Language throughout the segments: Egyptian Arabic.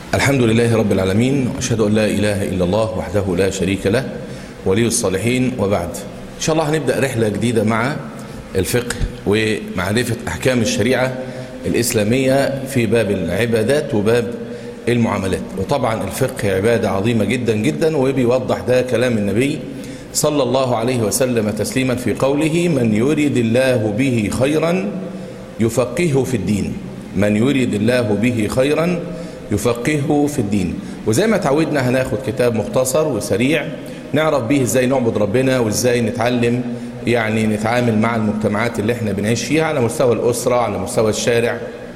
الحمد لله رب العالمين وأشهد أن لا إله إلا الله وحده لا شريك له ولي الصالحين وبعد إن شاء الله هنبدأ رحلة جديدة مع الفقه ومعرفة أحكام الشريعة الإسلامية في باب العبادات وباب المعاملات وطبعا الفقه عبادة عظيمة جدا جدا وبيوضح ده كلام النبي صلى الله عليه وسلم تسليما في قوله من يريد الله به خيرا يفقهه في الدين من يريد الله به خيرا يفقهه في الدين وزي ما تعودنا هناخد كتاب مختصر وسريع نعرف به ازاي نعبد ربنا وازاي نتعلم يعني نتعامل مع المجتمعات اللي احنا بنعيش فيها على مستوى الأسرة على مستوى الشارع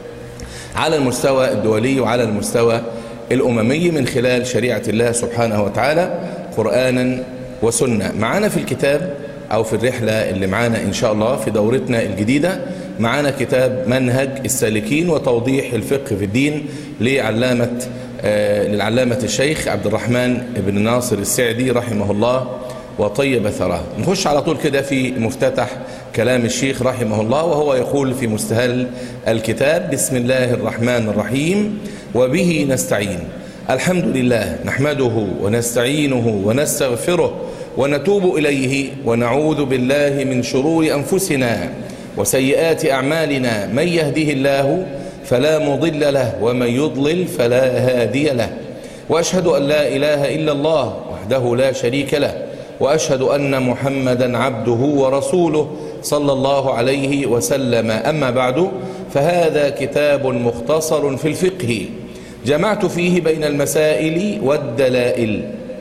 على المستوى الدولي وعلى المستوى الأممي من خلال شريعة الله سبحانه وتعالى قرآنا وسنة معانا في الكتاب أو في الرحلة اللي معانا إن شاء الله في دورتنا الجديدة معانا كتاب منهج السالكين وتوضيح الفقه في الدين لعلامة آه للعلامة الشيخ عبد الرحمن بن ناصر السعدي رحمه الله وطيب ثراه نخش على طول كده في مفتتح كلام الشيخ رحمه الله وهو يقول في مستهل الكتاب بسم الله الرحمن الرحيم وبه نستعين الحمد لله نحمده ونستعينه ونستغفره ونتوب إليه ونعوذ بالله من شرور أنفسنا وسيئات أعمالنا من يهده الله فلا مضل له ومن يضلل فلا هادي له وأشهد أن لا إله إلا الله وحده لا شريك له وأشهد أن محمدا عبده ورسوله صلى الله عليه وسلم أما بعد فهذا كتاب مختصر في الفقه جمعت فيه بين المسائل والدلائل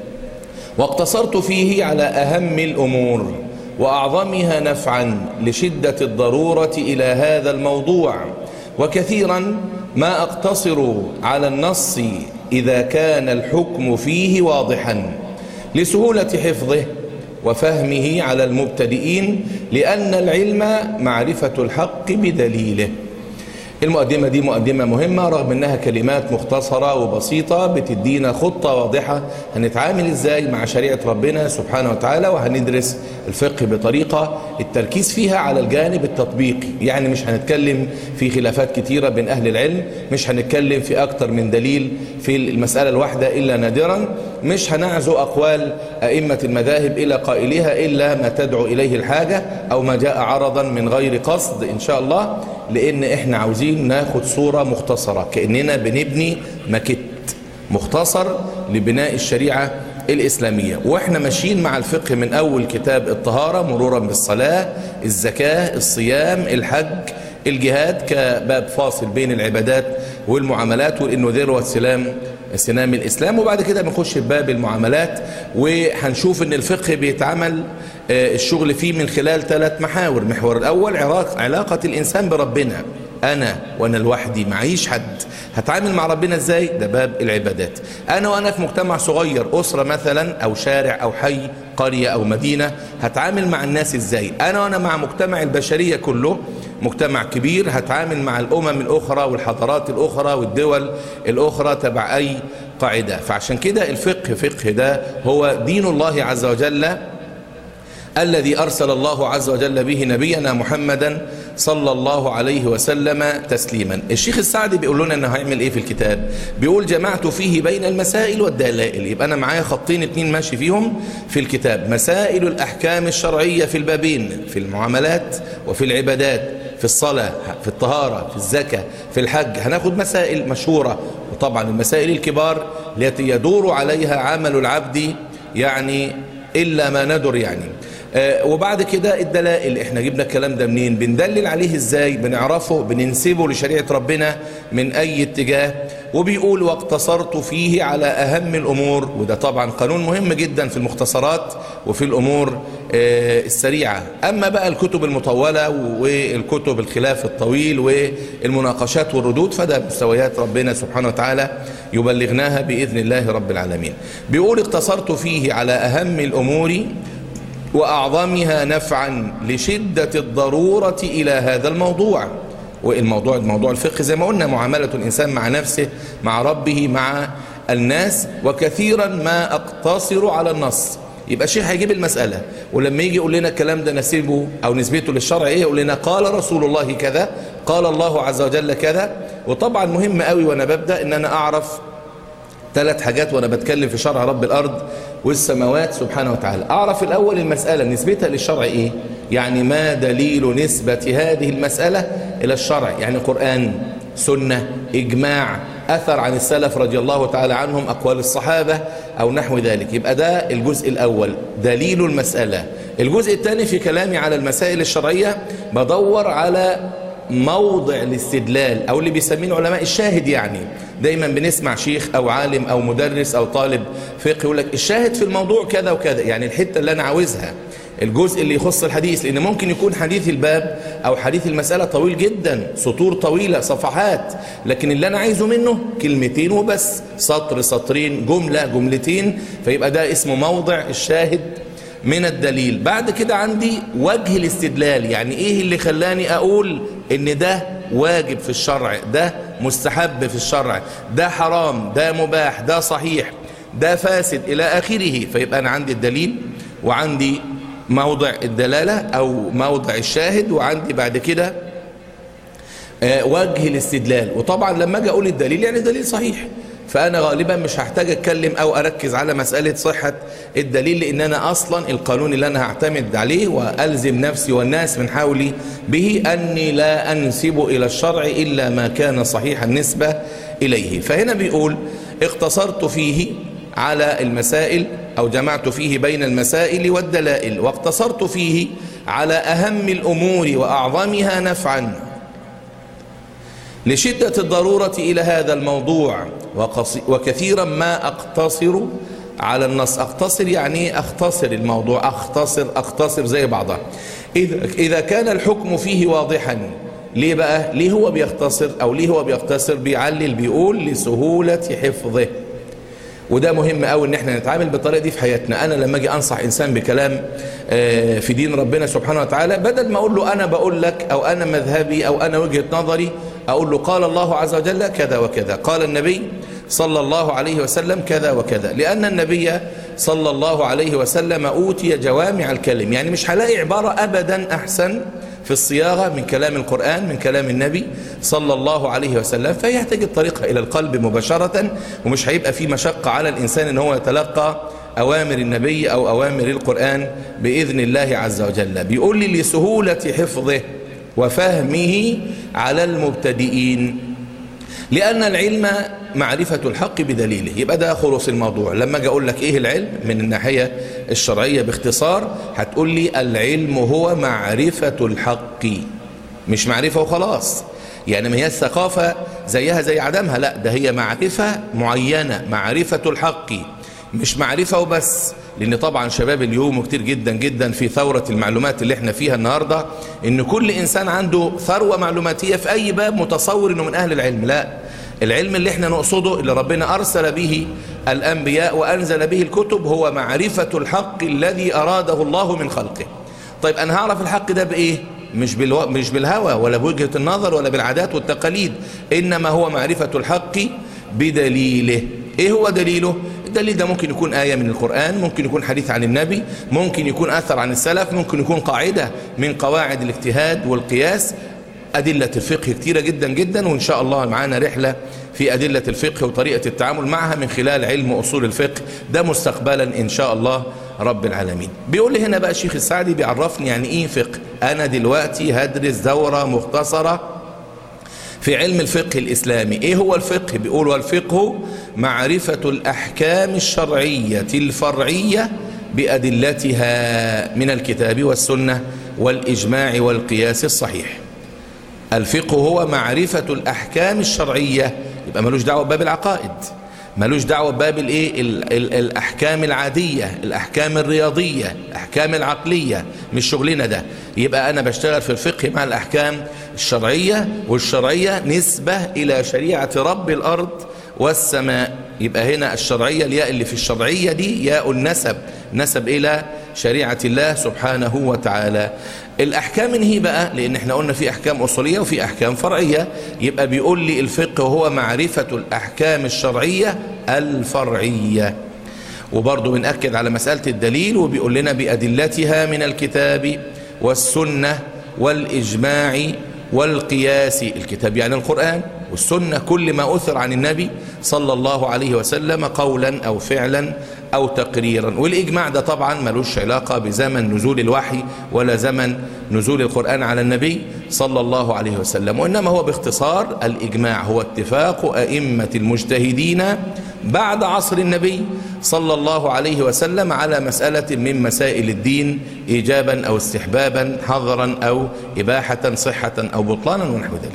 واقتصرت فيه على أهم الأمور وأعظمها نفعا لشدة الضرورة إلى هذا الموضوع وكثيرا ما أقتصر على النص إذا كان الحكم فيه واضحا لسهولة حفظه وفهمه على المبتدئين لأن العلم معرفة الحق بدليله المقدمة دي مقدمة مهمة رغم انها كلمات مختصرة وبسيطة بتدينا خطة واضحة هنتعامل ازاي مع شريعة ربنا سبحانه وتعالى وهندرس الفقه بطريقة التركيز فيها على الجانب التطبيقي يعني مش هنتكلم في خلافات كتيرة بين اهل العلم مش هنتكلم في اكتر من دليل في المسألة الواحدة الا نادرا مش هنعزو اقوال ائمة المذاهب الى قائلها الا ما تدعو اليه الحاجة او ما جاء عرضا من غير قصد ان شاء الله لان احنا عاوزين ناخد صورة مختصرة كأننا بنبني ماكيت مختصر لبناء الشريعة الإسلامية وإحنا ماشيين مع الفقه من أول كتاب الطهارة مرورا بالصلاة الزكاة الصيام الحج الجهاد كباب فاصل بين العبادات والمعاملات وإنه ذروة سلام سنام الإسلام وبعد كده بنخش بباب المعاملات وهنشوف ان الفقه بيتعمل الشغل فيه من خلال ثلاث محاور المحور الأول علاقة الإنسان بربنا أنا وأنا لوحدي معيش حد هتعامل مع ربنا ازاي ده باب العبادات أنا وأنا في مجتمع صغير أسرة مثلا أو شارع أو حي قرية أو مدينة هتعامل مع الناس ازاي أنا وأنا مع مجتمع البشرية كله مجتمع كبير هتعامل مع الأمم الأخرى والحضارات الأخرى والدول الأخرى تبع أي قاعدة فعشان كده الفقه فقه ده هو دين الله عز وجل الذي أرسل الله عز وجل به نبينا محمدا صلى الله عليه وسلم تسليما الشيخ السعدي بيقول لنا انه هيعمل ايه في الكتاب بيقول جمعت فيه بين المسائل والدلائل يبقى انا معايا خطين اتنين ماشي فيهم في الكتاب مسائل الاحكام الشرعية في البابين في المعاملات وفي العبادات في الصلاة في الطهارة في الزكاة في الحج هناخد مسائل مشهورة وطبعا المسائل الكبار التي يدور عليها عمل العبد يعني إلا ما ندر يعني آه وبعد كده الدلائل احنا جبنا الكلام ده منين بندلل عليه ازاي بنعرفه بننسبه لشريعة ربنا من اي اتجاه وبيقول واقتصرت فيه على اهم الامور وده طبعا قانون مهم جدا في المختصرات وفي الامور آه السريعة اما بقى الكتب المطولة والكتب الخلاف الطويل والمناقشات والردود فده مستويات ربنا سبحانه وتعالى يبلغناها باذن الله رب العالمين بيقول اقتصرت فيه على اهم الامور وأعظمها نفعا لشدة الضرورة إلى هذا الموضوع والموضوع موضوع الفقه زي ما قلنا معاملة الإنسان مع نفسه مع ربه مع الناس وكثيرا ما أقتصر على النص يبقى الشيخ هيجيب المسألة ولما يجي يقول لنا الكلام ده نسيبه أو نسبته للشرع إيه يقول لنا قال رسول الله كذا قال الله عز وجل كذا وطبعا مهم قوي وأنا ببدأ إن أنا أعرف ثلاث حاجات وانا بتكلم في شرع رب الارض والسماوات سبحانه وتعالى اعرف الاول المسألة نسبتها للشرع ايه يعني ما دليل نسبة هذه المسألة الى الشرع يعني قرآن سنة اجماع اثر عن السلف رضي الله تعالى عنهم اقوال الصحابة او نحو ذلك يبقى ده الجزء الاول دليل المسألة الجزء الثاني في كلامي على المسائل الشرعية بدور على موضع الاستدلال او اللي بيسميه العلماء الشاهد يعني دايما بنسمع شيخ او عالم او مدرس او طالب فقه يقول لك الشاهد في الموضوع كذا وكذا يعني الحته اللي انا عاوزها الجزء اللي يخص الحديث لان ممكن يكون حديث الباب او حديث المساله طويل جدا سطور طويله صفحات لكن اللي انا عايزه منه كلمتين وبس سطر سطرين جمله جملتين فيبقى ده اسمه موضع الشاهد من الدليل بعد كده عندي وجه الاستدلال يعني ايه اللي خلاني اقول ان ده واجب في الشرع ده مستحب في الشرع ده حرام ده مباح ده صحيح ده فاسد الى اخره فيبقى انا عندي الدليل وعندي موضع الدلالة او موضع الشاهد وعندي بعد كده وجه الاستدلال وطبعا لما اجي اقول الدليل يعني دليل صحيح فأنا غالبا مش هحتاج أتكلم أو أركز على مسألة صحة الدليل لأن أنا أصلا القانون اللي أنا هعتمد عليه وألزم نفسي والناس من حولي به أني لا أنسب إلى الشرع إلا ما كان صحيح النسبة إليه فهنا بيقول اقتصرت فيه على المسائل أو جمعت فيه بين المسائل والدلائل واقتصرت فيه على أهم الأمور وأعظمها نفعا لشدة الضرورة إلى هذا الموضوع وكثيرا ما أقتصر على النص أقتصر يعني أختصر الموضوع أختصر أختصر زي بعضها إذا, إذا كان الحكم فيه واضحا ليه بقى ليه هو بيختصر أو ليه هو بيختصر بيعلل بيقول لسهولة حفظه وده مهم قوي ان احنا نتعامل بالطريقه دي في حياتنا انا لما اجي انصح انسان بكلام في دين ربنا سبحانه وتعالى بدل ما اقول له انا بقول لك او انا مذهبي او انا وجهه نظري اقول له قال الله عز وجل كذا وكذا قال النبي صلى الله عليه وسلم كذا وكذا لان النبي صلى الله عليه وسلم اوتي جوامع الكلم يعني مش هلاقي عباره ابدا احسن في الصياغة من كلام القرآن من كلام النبي صلى الله عليه وسلم فيحتاج الطريقة إلى القلب مباشرة ومش هيبقى في مشقة على الإنسان أن هو يتلقى أوامر النبي أو أوامر القرآن بإذن الله عز وجل بيقول لي لسهولة حفظه وفهمه على المبتدئين لأن العلم معرفة الحق بدليله يبقى ده خلص الموضوع لما اجي اقول لك ايه العلم من الناحية الشرعية باختصار هتقول لي العلم هو معرفة الحق مش معرفة وخلاص يعني ما هي الثقافة زيها زي عدمها لا ده هي معرفة معينة معرفة الحق مش معرفة وبس لان طبعا شباب اليوم كتير جدا جدا في ثورة المعلومات اللي احنا فيها النهاردة ان كل انسان عنده ثروة معلوماتية في اي باب متصور انه من اهل العلم لا العلم اللي احنا نقصده اللي ربنا أرسل به الأنبياء وأنزل به الكتب هو معرفة الحق الذي أراده الله من خلقه طيب أنا هعرف الحق ده بإيه مش, بالو... مش بالهوى ولا بوجهة النظر ولا بالعادات والتقاليد إنما هو معرفة الحق بدليله إيه هو دليله الدليل ده ممكن يكون آية من القرآن ممكن يكون حديث عن النبي ممكن يكون أثر عن السلف ممكن يكون قاعدة من قواعد الاجتهاد والقياس أدلة الفقه كتيرة جدا جدا وإن شاء الله معانا رحلة في أدلة الفقه وطريقة التعامل معها من خلال علم أصول الفقه ده مستقبلا إن شاء الله رب العالمين بيقول لي هنا بقى الشيخ السعدي بيعرفني يعني إيه فقه أنا دلوقتي هدرس دورة مختصرة في علم الفقه الإسلامي إيه هو الفقه بيقول والفقه معرفة الأحكام الشرعية الفرعية بأدلتها من الكتاب والسنة والإجماع والقياس الصحيح الفقه هو معرفة الأحكام الشرعية يبقى ملوش دعوة بباب العقائد ملوش دعوة بباب الايه ال ال الأحكام العادية الأحكام الرياضية الأحكام العقلية مش شغلنا ده يبقى أنا بشتغل في الفقه مع الأحكام الشرعية والشرعية نسبة إلى شريعة رب الأرض والسماء يبقى هنا الشرعية الياء اللي في الشرعية دي ياء النسب نسب إلى شريعة الله سبحانه وتعالى الأحكام هي بقى لأن احنا قلنا في أحكام أصولية وفي أحكام فرعية يبقى بيقول لي الفقه هو معرفة الأحكام الشرعية الفرعية وبرضه بنأكد على مسألة الدليل وبيقول لنا بأدلتها من الكتاب والسنة والإجماع والقياس الكتاب يعني القرآن والسنة كل ما أثر عن النبي صلى الله عليه وسلم قولا أو فعلا أو تقريرا والإجماع ده طبعا ملوش علاقة بزمن نزول الوحي ولا زمن نزول القرآن على النبي صلى الله عليه وسلم وإنما هو باختصار الإجماع هو اتفاق أئمة المجتهدين بعد عصر النبي صلى الله عليه وسلم على مسألة من مسائل الدين إيجابا أو استحبابا حظرا أو إباحة صحة أو بطلانا ونحو ذلك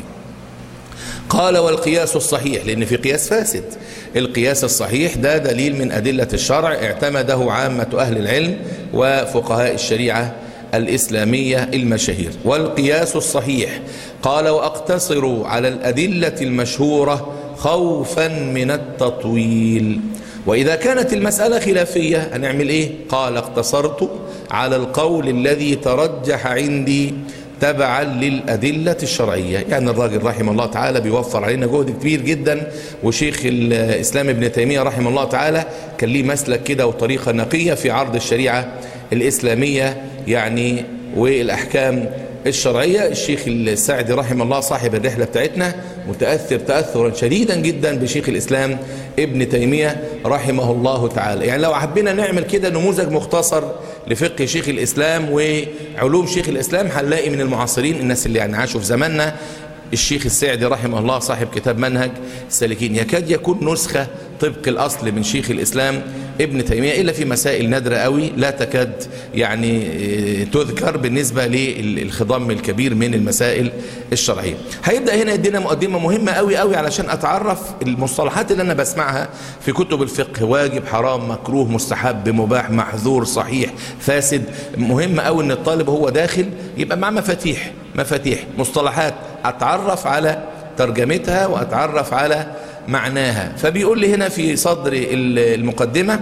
قال والقياس الصحيح لأن في قياس فاسد القياس الصحيح ده دليل من أدلة الشرع اعتمده عامة أهل العلم وفقهاء الشريعة الإسلامية المشاهير والقياس الصحيح قال وأقتصر على الأدلة المشهورة خوفا من التطويل وإذا كانت المسألة خلافية هنعمل إيه قال اقتصرت على القول الذي ترجح عندي تبعا للأدلة الشرعية يعني الراجل رحمه الله تعالى بيوفر علينا جهد كبير جدا وشيخ الإسلام ابن تيمية رحمه الله تعالى كان ليه مسلك كده وطريقة نقية في عرض الشريعة الإسلامية يعني والأحكام الشرعية الشيخ السعدي رحمه الله صاحب الرحلة بتاعتنا متأثر تأثرا شديدا جدا بشيخ الإسلام ابن تيمية رحمه الله تعالى يعني لو حبينا نعمل كده نموذج مختصر لفقه شيخ الإسلام وعلوم شيخ الإسلام هنلاقي من المعاصرين الناس اللي يعني عاشوا في زماننا الشيخ السعدي رحمه الله صاحب كتاب منهج السالكين يكاد يكون نسخة طبق الأصل من شيخ الإسلام ابن تيمية إلا في مسائل نادرة قوي لا تكاد يعني تذكر بالنسبة للخضم الكبير من المسائل الشرعية هيبدأ هنا يدينا مقدمة مهمة قوي قوي علشان أتعرف المصطلحات اللي أنا بسمعها في كتب الفقه واجب حرام مكروه مستحب مباح محظور صحيح فاسد مهم قوي أن الطالب هو داخل يبقى مع مفاتيح مفاتيح مصطلحات أتعرف على ترجمتها وأتعرف على معناها فبيقول لي هنا في صدر المقدمة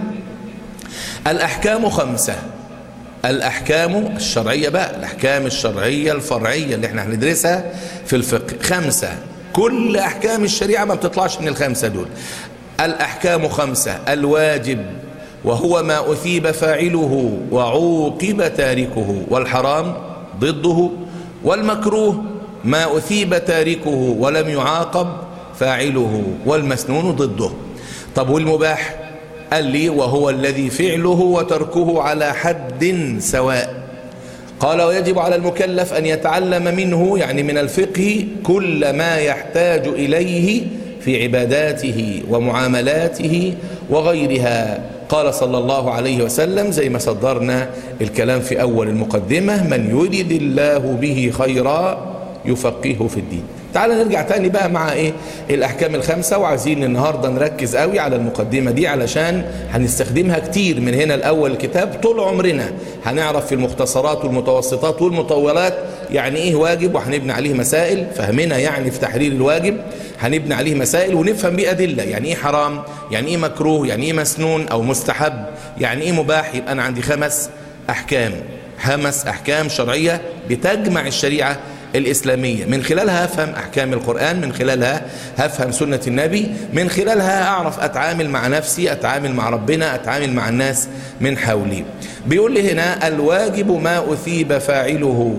الأحكام خمسة الأحكام الشرعية بقى الأحكام الشرعية الفرعية اللي احنا هندرسها في الفقه خمسة كل أحكام الشريعة ما بتطلعش من الخمسة دول الأحكام خمسة الواجب وهو ما أثيب فاعله وعوقب تاركه والحرام ضده والمكروه ما أثيب تاركه ولم يعاقب فاعله والمسنون ضده طب والمباح قال لي وهو الذي فعله وتركه على حد سواء قال ويجب على المكلف أن يتعلم منه يعني من الفقه كل ما يحتاج إليه في عباداته ومعاملاته وغيرها قال صلى الله عليه وسلم زي ما صدرنا الكلام في أول المقدمة من يرد الله به خيرا يفقهه في الدين تعال نرجع تاني بقى مع ايه الاحكام الخمسة وعايزين النهاردة نركز قوي على المقدمة دي علشان هنستخدمها كتير من هنا الاول الكتاب طول عمرنا هنعرف في المختصرات والمتوسطات والمطولات يعني ايه واجب وهنبني عليه مسائل فهمنا يعني في تحرير الواجب هنبني عليه مسائل ونفهم بيه أدلة يعني ايه حرام يعني ايه مكروه يعني ايه مسنون او مستحب يعني ايه مباح يبقى انا عندي خمس احكام خمس احكام شرعية بتجمع الشريعة الإسلامية من خلالها أفهم أحكام القرآن من خلالها هفهم سنة النبي من خلالها أعرف أتعامل مع نفسي أتعامل مع ربنا أتعامل مع الناس من حولي بيقول لي هنا الواجب ما أثيب فاعله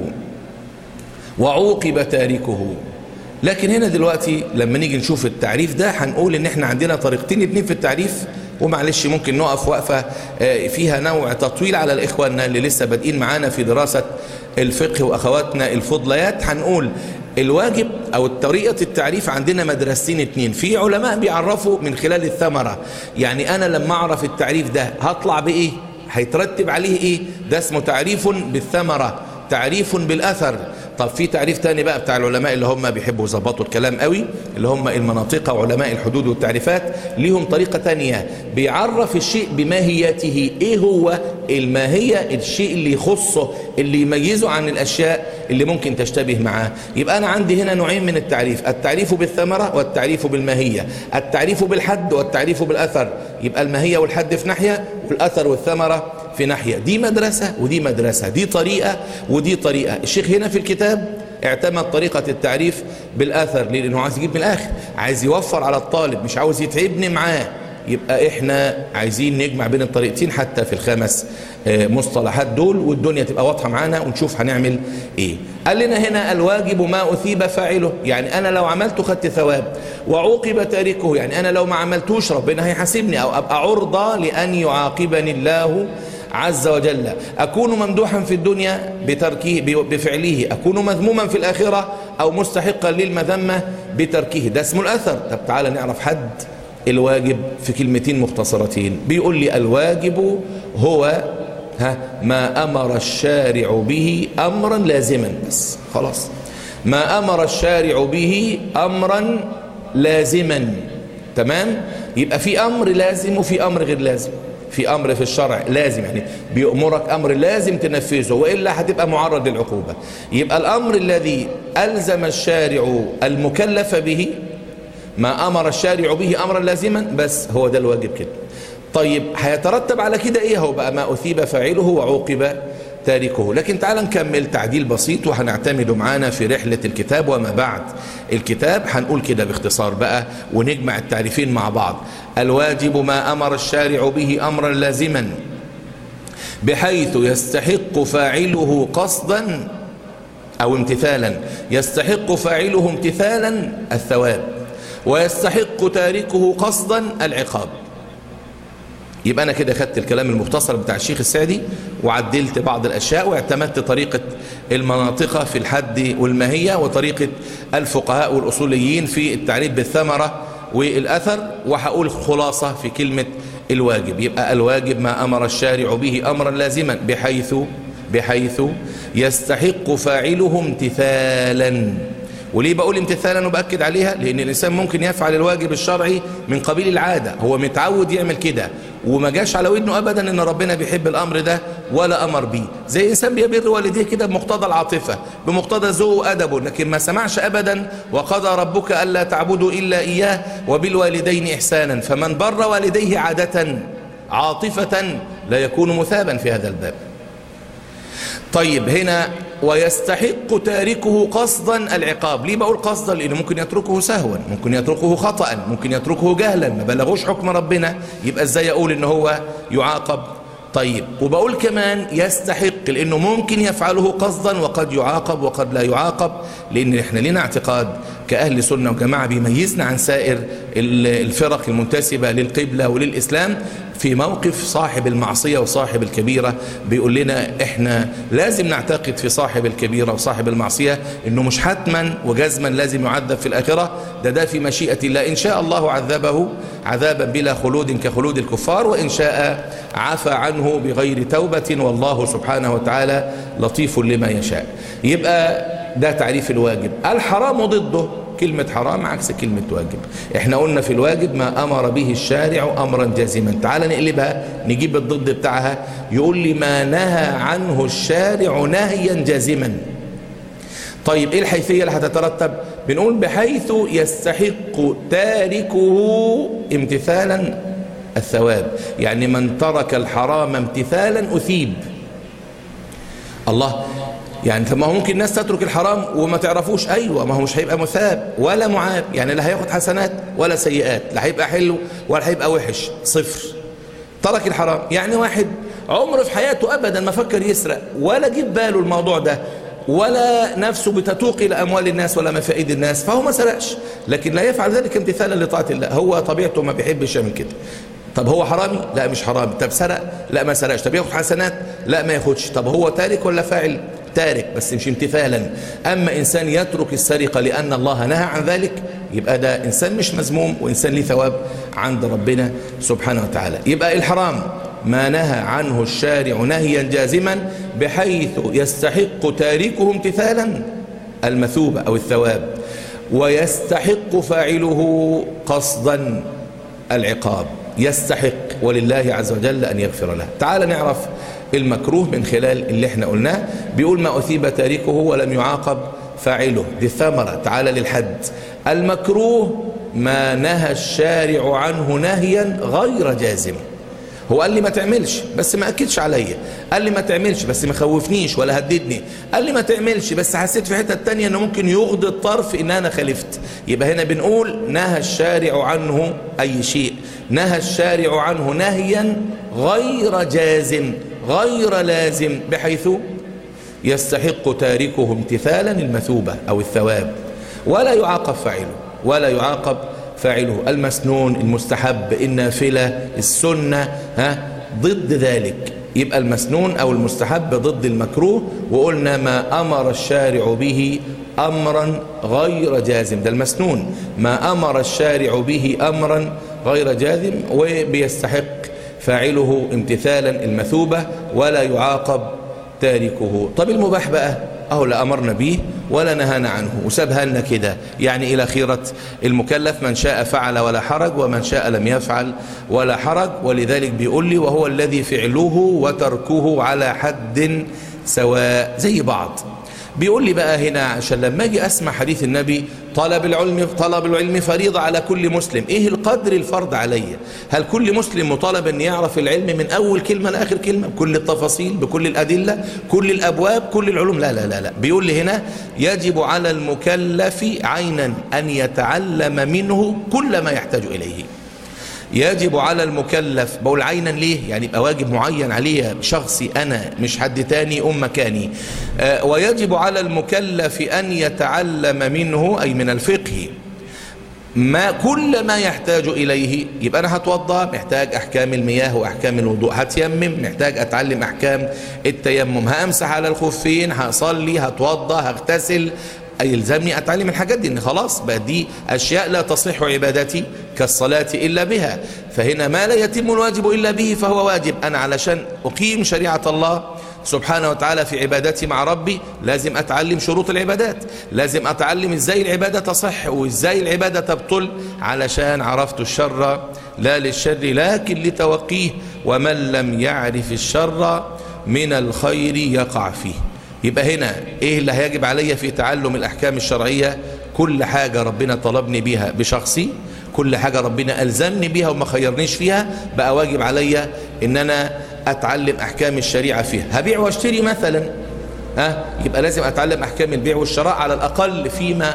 وعوقب تاركه لكن هنا دلوقتي لما نيجي نشوف التعريف ده هنقول ان احنا عندنا طريقتين اتنين في التعريف ومعلش ممكن نقف وقفة فيها نوع تطويل على الإخواننا اللي لسه بادئين معانا في دراسة الفقه وأخواتنا الفضليات هنقول الواجب أو طريقة التعريف عندنا مدرستين اتنين في علماء بيعرفوا من خلال الثمرة يعني أنا لما أعرف التعريف ده هطلع بإيه هيترتب عليه إيه ده اسمه تعريف بالثمرة تعريف بالأثر طب في تعريف تاني بقى بتاع العلماء اللي هم بيحبوا يظبطوا الكلام قوي اللي هم المناطق وعلماء الحدود والتعريفات ليهم طريقة تانية بيعرف الشيء بماهيته ايه هو الماهية الشيء اللي يخصه اللي يميزه عن الاشياء اللي ممكن تشتبه معاه يبقى انا عندي هنا نوعين من التعريف التعريف بالثمرة والتعريف بالماهية التعريف بالحد والتعريف بالاثر يبقى الماهية والحد في ناحية والاثر والثمرة في ناحية دي مدرسة ودي مدرسة دي طريقة ودي طريقة الشيخ هنا في الكتاب اعتمد طريقة التعريف بالأثر ليه؟ لأنه عايز يجيب من الآخر عايز يوفر على الطالب مش عاوز يتعبني معاه يبقى احنا عايزين نجمع بين الطريقتين حتى في الخمس آه، مصطلحات دول والدنيا تبقى واضحة معانا ونشوف هنعمل ايه قال لنا هنا الواجب ما أثيب فاعله يعني أنا لو عملته خدت ثواب وعوقب تاركه يعني أنا لو ما عملتوش ربنا هيحاسبني أو أبقى عرضة لأن يعاقبني الله عز وجل أكون ممدوحا في الدنيا بتركه بفعله أكون مذموما في الآخرة أو مستحقا للمذمة بتركه ده اسمه الأثر طب تعالى نعرف حد الواجب في كلمتين مختصرتين بيقول لي الواجب هو ها ما أمر الشارع به أمرا لازما بس خلاص ما أمر الشارع به أمرا لازما تمام يبقى في أمر لازم وفي أمر غير لازم في أمر في الشرع لازم يعني بيأمرك أمر لازم تنفذه وإلا هتبقى معرض للعقوبة يبقى الأمر الذي ألزم الشارع المكلف به ما أمر الشارع به أمرا لازما بس هو ده الواجب كده طيب هيترتب على كده إيه هو بقى ما أثيب فاعله وعوقب تاركه لكن تعال نكمل تعديل بسيط وهنعتمد معانا في رحلة الكتاب وما بعد الكتاب هنقول كده باختصار بقى ونجمع التعريفين مع بعض الواجب ما أمر الشارع به أمرا لازما بحيث يستحق فاعله قصدا أو امتثالا يستحق فاعله امتثالا الثواب ويستحق تاركه قصدا العقاب يبقى أنا كده خدت الكلام المختصر بتاع الشيخ السعدي وعدلت بعض الأشياء واعتمدت طريقة المناطق في الحد والماهية وطريقة الفقهاء والأصوليين في التعريف بالثمرة والأثر وهقول خلاصة في كلمة الواجب يبقى الواجب ما أمر الشارع به أمرا لازما بحيث بحيث يستحق فاعله امتثالا وليه بقول امتثالا وبأكد عليها لأن الإنسان ممكن يفعل الواجب الشرعي من قبيل العادة هو متعود يعمل كده وما جاش على ودنه أبدا أن ربنا بيحب الأمر ده ولا أمر بيه زي إنسان بيبر والديه كده بمقتضى العاطفة بمقتضى ذوقه وأدبه لكن ما سمعش أبدا وقضى ربك ألا تعبدوا إلا إياه وبالوالدين إحسانا فمن بر والديه عادة عاطفة لا يكون مثابا في هذا الباب طيب هنا ويستحق تاركه قصدا العقاب ليه بقول قصدا لأنه ممكن يتركه سهوا ممكن يتركه خطأ ممكن يتركه جهلا ما بلغوش حكم ربنا يبقى ازاي أقول إن هو يعاقب طيب وبقول كمان يستحق لأنه ممكن يفعله قصدا وقد يعاقب وقد لا يعاقب لأن احنا لنا اعتقاد كأهل سنة وجماعة بيميزنا عن سائر الفرق المنتسبة للقبلة وللإسلام في موقف صاحب المعصية وصاحب الكبيرة بيقول لنا احنا لازم نعتقد في صاحب الكبيرة وصاحب المعصية انه مش حتما وجزما لازم يعذب في الآخرة ده ده في مشيئة الله إن شاء الله عذبه عذابا بلا خلود كخلود الكفار وإن شاء عفى عنه بغير توبة والله سبحانه وتعالى لطيف لما يشاء يبقى ده تعريف الواجب الحرام ضده كلمة حرام عكس كلمة واجب احنا قلنا في الواجب ما أمر به الشارع أمرا جازما تعال نقلبها نجيب الضد بتاعها يقول لي ما نهى عنه الشارع نهيا جازما طيب ايه الحيثية اللي هتترتب بنقول بحيث يستحق تاركه امتثالا الثواب يعني من ترك الحرام امتثالا أثيب الله يعني طب ما هو ممكن الناس تترك الحرام وما تعرفوش ايوه ما هو مش هيبقى مثاب ولا معاب يعني لا هياخد حسنات ولا سيئات لا هيبقى حلو ولا هيبقى وحش صفر ترك الحرام يعني واحد عمره في حياته ابدا ما فكر يسرق ولا جيب باله الموضوع ده ولا نفسه بتتوق الى اموال الناس ولا مفائد الناس فهو ما سرقش لكن لا يفعل ذلك امتثالا لطاعه الله هو طبيعته ما بيحبش يعمل كده طب هو حرامي لا مش حرامي طب سرق لا ما سرقش طب ياخد حسنات لا ما ياخدش طب هو تارك ولا فاعل تارك بس مش امتثالا أما إنسان يترك السرقة لأن الله نهى عن ذلك يبقى ده إنسان مش مذموم وإنسان ليه ثواب عند ربنا سبحانه وتعالى يبقى الحرام ما نهى عنه الشارع نهيا جازما بحيث يستحق تاركه امتثالا المثوبة أو الثواب ويستحق فاعله قصدا العقاب يستحق ولله عز وجل أن يغفر له تعال نعرف المكروه من خلال اللي احنا قلناه بيقول ما أثيب تاركه ولم يعاقب فاعله دي الثمرة تعالى للحد المكروه ما نهى الشارع عنه نهيا غير جازم هو قال لي ما تعملش بس ما اكدش عليا قال لي ما تعملش بس ما خوفنيش ولا هددني قال لي ما تعملش بس حسيت في حته تانية انه ممكن يغضي الطرف ان انا خالفت يبقى هنا بنقول نهى الشارع عنه اي شيء نهى الشارع عنه نهيا غير جازم غير لازم بحيث يستحق تاركه امتثالا المثوبة أو الثواب ولا يعاقب فاعله ولا يعاقب فاعله المسنون المستحب النافلة السنة ها ضد ذلك يبقى المسنون أو المستحب ضد المكروه وقلنا ما أمر الشارع به أمرا غير جازم ده المسنون ما أمر الشارع به أمرا غير جازم وبيستحق فاعله امتثالا المثوبة ولا يعاقب تاركه طب المباح بقى أهو لا أمرنا به ولا نهانا عنه وسابها لنا كده يعني إلى خيرة المكلف من شاء فعل ولا حرج ومن شاء لم يفعل ولا حرج ولذلك بيقول لي وهو الذي فعله وتركه على حد سواء زي بعض بيقول لي بقى هنا عشان لما اجي اسمع حديث النبي طلب العلم طلب العلم فريضة على كل مسلم ايه القدر الفرض عليا هل كل مسلم مطالب ان يعرف العلم من اول كلمة لاخر كلمة بكل التفاصيل بكل الادلة كل الابواب كل العلوم لا لا لا لا بيقول لي هنا يجب على المكلف عينا ان يتعلم منه كل ما يحتاج اليه يجب على المكلف بقول عينا ليه يعني يبقى واجب معين عليه شخصي أنا مش حد تاني أم مكاني آه ويجب على المكلف أن يتعلم منه أي من الفقه ما كل ما يحتاج إليه يبقى أنا هتوضى محتاج أحكام المياه وأحكام الوضوء هتيمم محتاج أتعلم أحكام التيمم هأمسح على الخفين هصلي هتوضى هغتسل يلزمني أتعلم الحاجات دي إن خلاص بقى دي أشياء لا تصح عبادتي كالصلاة إلا بها فهنا ما لا يتم الواجب إلا به فهو واجب أنا علشان أقيم شريعة الله سبحانه وتعالى في عبادتي مع ربي لازم أتعلم شروط العبادات لازم أتعلم إزاي العبادة تصح وإزاي العبادة تبطل علشان عرفت الشر لا للشر لكن لتوقيه ومن لم يعرف الشر من الخير يقع فيه يبقى هنا ايه اللي هيجب عليا في تعلم الاحكام الشرعية كل حاجة ربنا طلبني بيها بشخصي كل حاجة ربنا ألزمني بيها وما خيرنيش فيها بقى واجب عليا ان انا اتعلم احكام الشريعة فيها هبيع واشتري مثلا ها يبقى لازم اتعلم احكام البيع والشراء على الاقل فيما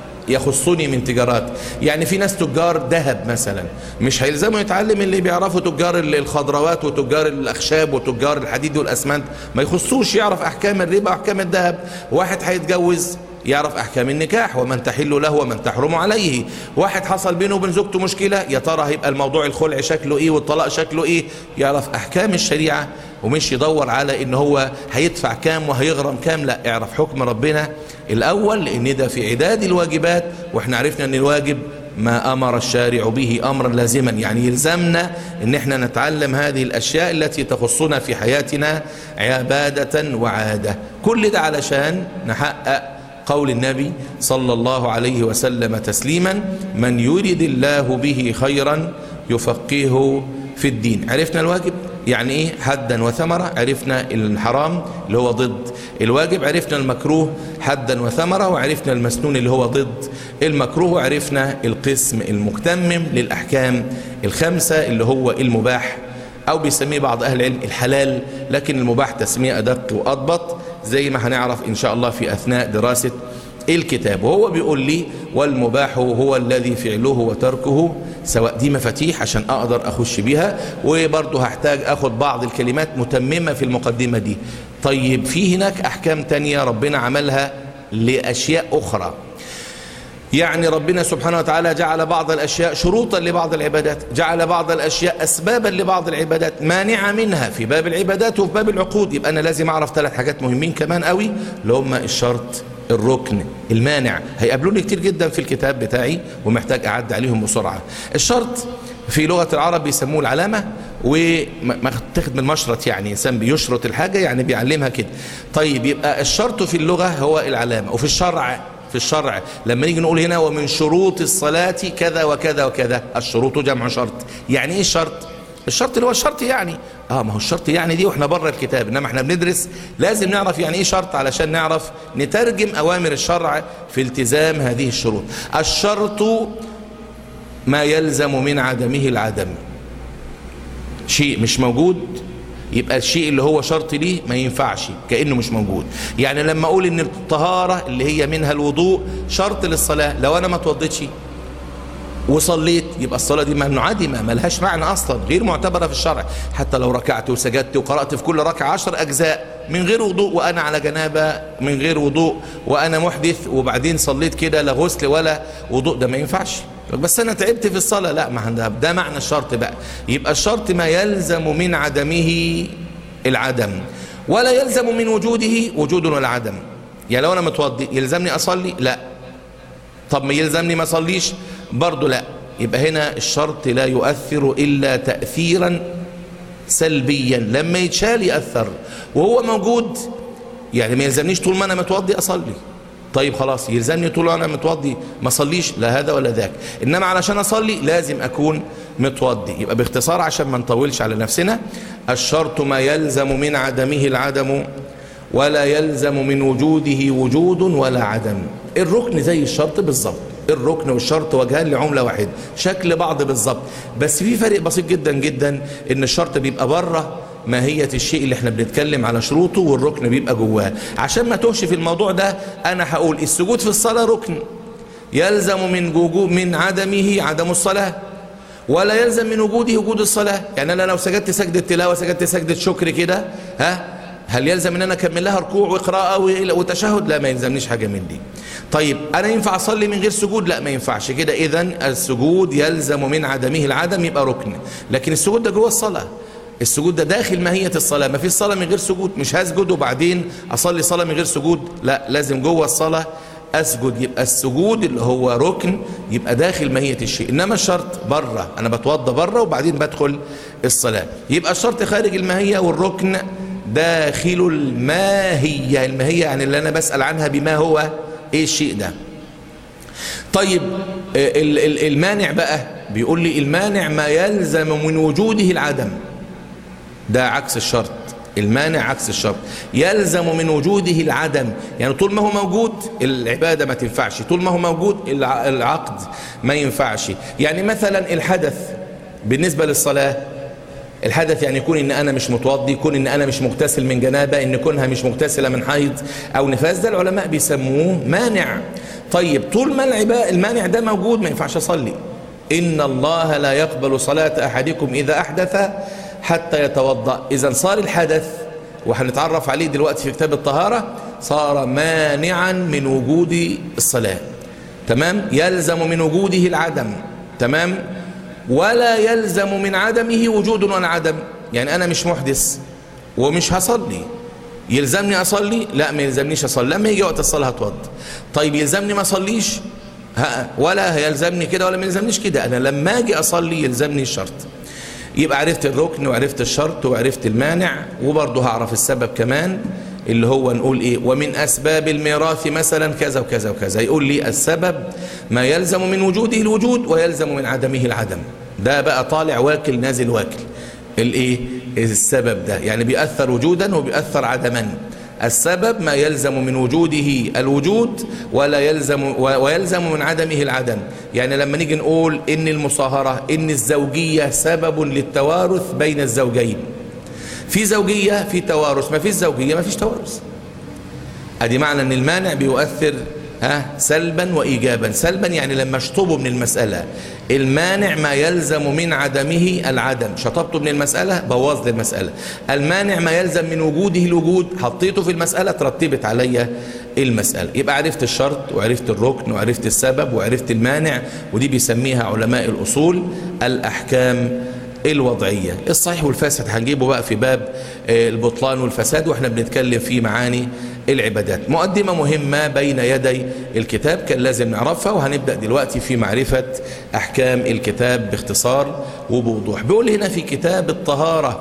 يخصني من تجارات يعني في ناس تجار ذهب مثلا مش هيلزموا يتعلم اللي بيعرفوا تجار الخضروات وتجار الاخشاب وتجار الحديد والاسمنت ما يخصوش يعرف احكام الربا واحكام الذهب واحد هيتجوز يعرف احكام النكاح ومن تحل له ومن تحرم عليه واحد حصل بينه وبين زوجته مشكلة يا ترى هيبقى الموضوع الخلع شكله ايه والطلاق شكله ايه يعرف احكام الشريعة ومش يدور على ان هو هيدفع كام وهيغرم كام لا اعرف حكم ربنا الاول لان ده في عداد الواجبات واحنا عرفنا ان الواجب ما امر الشارع به امرا لازما يعني يلزمنا ان احنا نتعلم هذه الاشياء التي تخصنا في حياتنا عبادة وعادة كل ده علشان نحقق قول النبي صلى الله عليه وسلم تسليما من يريد الله به خيرا يفقهه في الدين عرفنا الواجب يعني ايه حدا وثمرة عرفنا الحرام اللي هو ضد الواجب عرفنا المكروه حدا وثمرة وعرفنا المسنون اللي هو ضد المكروه وعرفنا القسم المكتمم للأحكام الخمسة اللي هو المباح أو بيسميه بعض أهل العلم الحلال لكن المباح تسمية أدق وأضبط زي ما هنعرف إن شاء الله في أثناء دراسة الكتاب وهو بيقول لي والمباح هو الذي فعله وتركه سواء دي مفاتيح عشان أقدر أخش بيها وبرضه هحتاج أخد بعض الكلمات متممة في المقدمة دي طيب في هناك أحكام تانية ربنا عملها لأشياء أخرى يعني ربنا سبحانه وتعالى جعل بعض الأشياء شروطا لبعض العبادات جعل بعض الأشياء أسبابا لبعض العبادات مانعة منها في باب العبادات وفي باب العقود يبقى أنا لازم أعرف ثلاث حاجات مهمين كمان قوي اللي هم الشرط الركن المانع هيقابلوني كتير جدا في الكتاب بتاعي ومحتاج أعد عليهم بسرعة الشرط في لغة العرب بيسموه العلامة وما تاخد من المشرط يعني إنسان بيشرط الحاجة يعني بيعلمها كده طيب يبقى الشرط في اللغة هو العلامة وفي الشرع في الشرع لما نيجي نقول هنا ومن شروط الصلاة كذا وكذا وكذا الشروط جمع شرط يعني ايه الشرط الشرط اللي هو الشرط يعني اه ما هو الشرط يعني دي واحنا بره الكتاب انما احنا بندرس لازم نعرف يعني ايه شرط علشان نعرف نترجم اوامر الشرع في التزام هذه الشروط الشرط ما يلزم من عدمه العدم شيء مش موجود يبقى الشيء اللي هو شرط ليه ما ينفعش كأنه مش موجود يعني لما اقول ان الطهارة اللي هي منها الوضوء شرط للصلاة لو انا ما توضيتش وصليت يبقى الصلاة دي منعدمة ملهاش معنى أصلا غير معتبرة في الشرع حتى لو ركعت وسجدت وقرأت في كل ركعة عشر أجزاء من غير وضوء وأنا على جنابة من غير وضوء وأنا محدث وبعدين صليت كده لا غسل ولا وضوء ده ما ينفعش بس أنا تعبت في الصلاة لا ما ده, ده معنى الشرط بقى يبقى الشرط ما يلزم من عدمه العدم ولا يلزم من وجوده وجود ولا عدم يعني لو أنا متوضي يلزمني أصلي لا طب ما يلزمني ما أصليش برضه لا يبقى هنا الشرط لا يؤثر إلا تأثيرا سلبيا لما يتشال يأثر وهو موجود يعني ما يلزمنيش طول ما أنا متوضي أصلي طيب خلاص يلزمني طول ما أنا متوضي ما أصليش لا هذا ولا ذاك إنما علشان أصلي لازم أكون متوضي يبقى باختصار عشان ما نطولش على نفسنا الشرط ما يلزم من عدمه العدم ولا يلزم من وجوده وجود ولا عدم الركن زي الشرط بالظبط الركن والشرط وجهان لعملة واحدة شكل بعض بالظبط بس في فرق بسيط جدا جدا ان الشرط بيبقى بره ماهية الشيء اللي احنا بنتكلم على شروطه والركن بيبقى جواه عشان ما توهش في الموضوع ده انا هقول السجود في الصلاة ركن يلزم من وجود من عدمه عدم الصلاة ولا يلزم من وجوده وجود الصلاة يعني انا لو سجدت سجدة تلاوة سجدت سجدة شكر كده ها هل يلزم ان انا اكمل لها ركوع وقراءه وتشهد لا ما يلزمنيش حاجه من دي طيب انا ينفع اصلي من غير سجود لا ما ينفعش كده اذا السجود يلزم من عدمه العدم يبقى ركن لكن السجود ده جوه الصلاه السجود ده داخل ماهيه الصلاه ما فيش صلاه من غير سجود مش هسجد وبعدين اصلي صلاه من غير سجود لا لازم جوه الصلاه اسجد يبقى السجود اللي هو ركن يبقى داخل ماهيه الشيء انما الشرط بره انا بتوضى بره وبعدين بدخل الصلاه يبقى الشرط خارج الماهيه والركن داخل الماهية الماهية يعني اللي أنا بسأل عنها بما هو إيه الشيء ده طيب المانع بقى بيقول لي المانع ما يلزم من وجوده العدم ده عكس الشرط المانع عكس الشرط يلزم من وجوده العدم يعني طول ما هو موجود العبادة ما تنفعش طول ما هو موجود العقد ما ينفعش يعني مثلا الحدث بالنسبة للصلاة الحدث يعني يكون ان انا مش متوضي يكون ان انا مش مغتسل من جنابه ان كونها مش مغتسله من حيض او نفاس ده العلماء بيسموه مانع طيب طول ما العباء المانع ده موجود ما ينفعش اصلي ان الله لا يقبل صلاه احدكم اذا احدث حتى يتوضا اذا صار الحدث وهنتعرف عليه دلوقتي في كتاب الطهاره صار مانعا من وجود الصلاه تمام يلزم من وجوده العدم تمام ولا يلزم من عدمه وجود ولا عدم يعني أنا مش محدث ومش هصلي يلزمني أصلي لا ما يلزمنيش أصلي لما يجي وقت الصلاة هتوضى طيب يلزمني ما أصليش ها ولا هيلزمني كده ولا ما يلزمنيش كده أنا لما أجي أصلي يلزمني الشرط يبقى عرفت الركن وعرفت الشرط وعرفت المانع وبرضه هعرف السبب كمان اللي هو نقول ايه ومن اسباب الميراث مثلا كذا وكذا وكذا يقول لي السبب ما يلزم من وجوده الوجود ويلزم من عدمه العدم ده بقى طالع واكل نازل واكل الايه السبب ده يعني بيأثر وجودا وبيأثر عدما السبب ما يلزم من وجوده الوجود ولا يلزم ويلزم من عدمه العدم يعني لما نيجي نقول ان المصاهرة ان الزوجية سبب للتوارث بين الزوجين في زوجية في توارث ما فيش زوجية ما فيش توارث ادي معنى ان المانع بيؤثر ها سلبا وإيجابا سلبا يعني لما اشطبه من المسألة المانع ما يلزم من عدمه العدم شطبته من المسألة بوظ لي المسألة المانع ما يلزم من وجوده الوجود حطيته في المسألة ترتبت عليا المسألة يبقى عرفت الشرط وعرفت الركن وعرفت السبب وعرفت المانع ودي بيسميها علماء الأصول الأحكام الوضعية الصحيح والفاسد هنجيبه بقى في باب البطلان والفساد واحنا بنتكلم في معاني العبادات مقدمة مهمة بين يدي الكتاب كان لازم نعرفها وهنبدأ دلوقتي في معرفة أحكام الكتاب باختصار وبوضوح بيقول هنا في كتاب الطهارة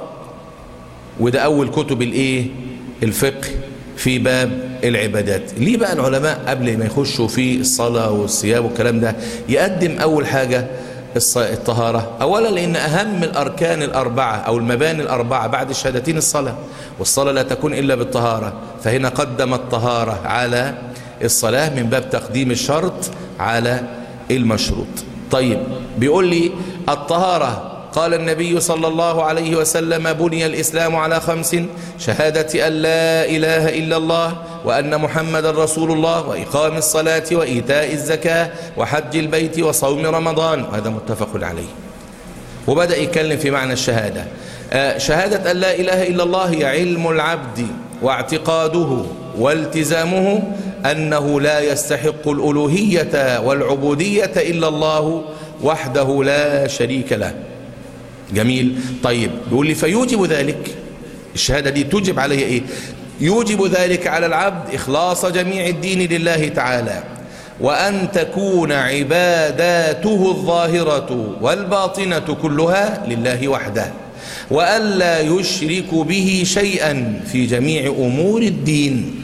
وده أول كتب الإيه الفقه في باب العبادات ليه بقى العلماء قبل ما يخشوا في الصلاة والصيام والكلام ده يقدم أول حاجة الطهارة أولا لأن أهم الأركان الأربعة أو المباني الأربعة بعد الشهادتين الصلاة والصلاة لا تكون إلا بالطهارة فهنا قدم الطهارة على الصلاة من باب تقديم الشرط على المشروط طيب بيقول لي الطهارة قال النبي صلى الله عليه وسلم بني الإسلام على خمس شهادة أن لا إله إلا الله وأن محمد رسول الله وإقام الصلاة وإيتاء الزكاة وحج البيت وصوم رمضان وهذا متفق عليه وبدأ يتكلم في معنى الشهادة آه، شهادة أن لا إله إلا الله هي علم العبد واعتقاده والتزامه أنه لا يستحق الألوهية والعبودية إلا الله وحده لا شريك له جميل طيب يقول لي فيوجب ذلك الشهادة دي توجب عليه إيه يوجب ذلك على العبد إخلاص جميع الدين لله تعالى وأن تكون عباداته الظاهرة والباطنة كلها لله وحده وألا يشرك به شيئا في جميع أمور الدين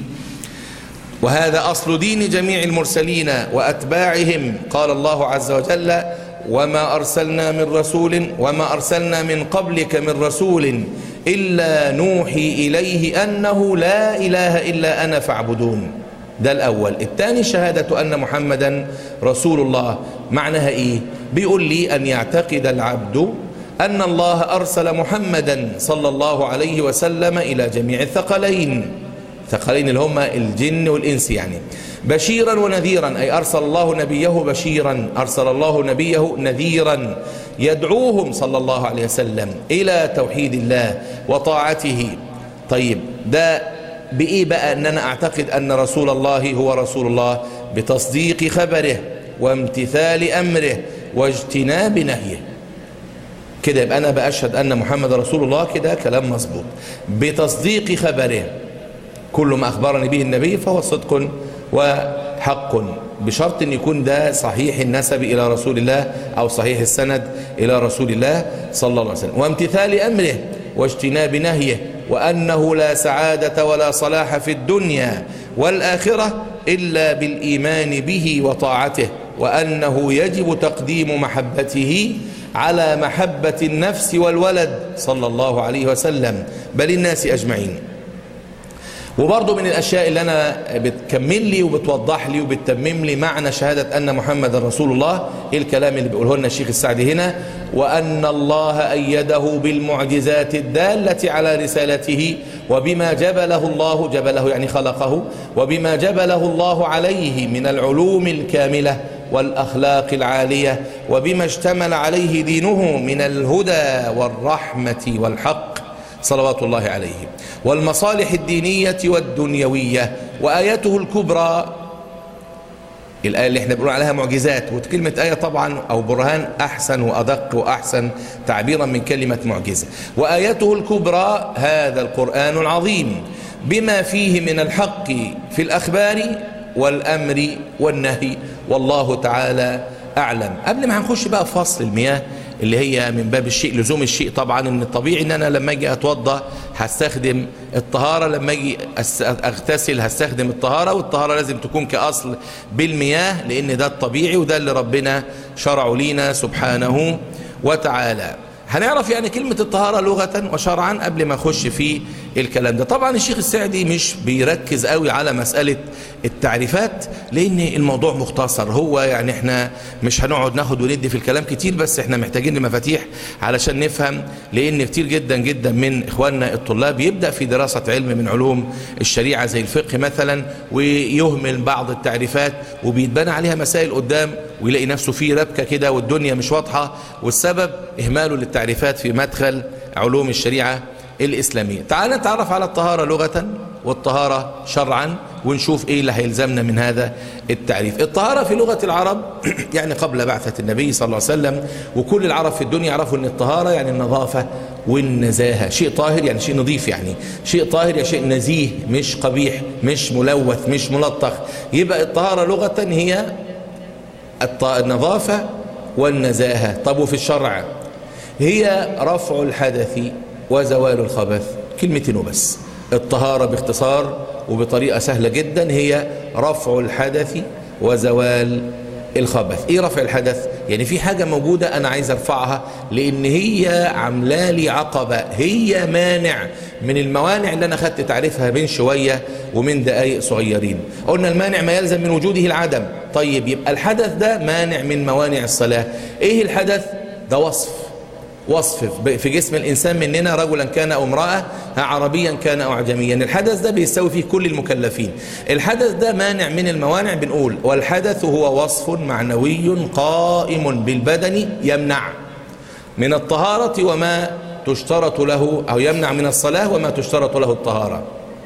وهذا أصل دين جميع المرسلين وأتباعهم قال الله عز وجل وما أرسلنا من رسول وما أرسلنا من قبلك من رسول إلا نوحي إليه أنه لا إله إلا أنا فاعبدون ده الأول الثاني شهادة أن محمدا رسول الله معناها إيه بيقول لي أن يعتقد العبد أن الله أرسل محمدا صلى الله عليه وسلم إلى جميع الثقلين ثقلين اللي هم الجن والإنس يعني بشيرا ونذيرا أي أرسل الله نبيه بشيرا أرسل الله نبيه نذيرا يدعوهم صلى الله عليه وسلم إلى توحيد الله وطاعته طيب ده بإيه بقى أن أنا أعتقد أن رسول الله هو رسول الله بتصديق خبره وامتثال أمره واجتناب نهيه كده يبقى أنا بأشهد أن محمد رسول الله كده كلام مظبوط بتصديق خبره كل ما أخبرني به النبي فهو صدق وحق بشرط أن يكون ده صحيح النسب إلى رسول الله أو صحيح السند إلى رسول الله صلى الله عليه وسلم وامتثال أمره واجتناب نهيه وأنه لا سعادة ولا صلاح في الدنيا والآخرة إلا بالإيمان به وطاعته وأنه يجب تقديم محبته على محبة النفس والولد صلى الله عليه وسلم بل الناس أجمعين وبرضه من الأشياء اللي أنا بتكمل لي وبتوضح لي وبتتمم لي معنى شهادة أن محمد رسول الله إيه الكلام اللي بيقوله لنا الشيخ السعدي هنا وأن الله أيده بالمعجزات الدالة على رسالته وبما جبله الله جبله يعني خلقه وبما جبله الله عليه من العلوم الكاملة والأخلاق العالية وبما اشتمل عليه دينه من الهدى والرحمة والحق صلوات الله عليه والمصالح الدينية والدنيوية وآياته الكبرى الآية اللي احنا بنقول عليها معجزات وكلمة آية طبعا أو برهان أحسن وأدق وأحسن تعبيرا من كلمة معجزة وآياته الكبرى هذا القرآن العظيم بما فيه من الحق في الأخبار والأمر والنهي والله تعالى أعلم قبل ما هنخش بقى في فصل المياه اللي هي من باب الشيء لزوم الشيء طبعا ان الطبيعي ان انا لما اجي اتوضا هستخدم الطهاره لما اجي اغتسل هستخدم الطهاره والطهاره لازم تكون كاصل بالمياه لان ده الطبيعي وده اللي ربنا شرعه لينا سبحانه وتعالى هنعرف يعني كلمة الطهارة لغة وشرعا قبل ما نخش في الكلام ده طبعا الشيخ السعدي مش بيركز قوي على مسألة التعريفات لأن الموضوع مختصر هو يعني احنا مش هنقعد ناخد وندي في الكلام كتير بس احنا محتاجين مفاتيح علشان نفهم لأن كتير جدا جدا من إخواننا الطلاب يبدأ في دراسة علم من علوم الشريعة زي الفقه مثلا ويهمل بعض التعريفات وبيتبنى عليها مسائل قدام ويلاقي نفسه فيه ربكة كده والدنيا مش واضحة والسبب إهماله للتعريفات في مدخل علوم الشريعة الإسلامية تعال نتعرف على الطهارة لغة والطهارة شرعا ونشوف ايه اللي هيلزمنا من هذا التعريف الطهارة في لغة العرب يعني قبل بعثة النبي صلى الله عليه وسلم وكل العرب في الدنيا يعرفوا ان الطهارة يعني النظافة والنزاهة شيء طاهر يعني شيء نظيف يعني شيء طاهر يعني شيء نزيه مش قبيح مش ملوث مش ملطخ يبقى الطهارة لغة هي النظافة والنزاهة طب وفي الشرع هي رفع الحدث وزوال الخبث كلمتين وبس الطهارة باختصار وبطريقة سهلة جدا هي رفع الحدث وزوال الخبث ايه رفع الحدث يعني في حاجة موجودة انا عايز ارفعها لان هي عاملالي عقبة هي مانع من الموانع اللي انا خدت تعريفها من شوية ومن دقايق صغيرين قلنا المانع ما يلزم من وجوده العدم طيب يبقى الحدث ده مانع من موانع الصلاة ايه الحدث ده وصف وصف في جسم الإنسان مننا رجلا كان أو امرأة عربيا كان أو عجميا الحدث ده بيستوي فيه كل المكلفين الحدث ده مانع من الموانع بنقول والحدث هو وصف معنوي قائم بالبدن يمنع من الطهارة وما تشترط له أو يمنع من الصلاة وما تشترط له الطهارة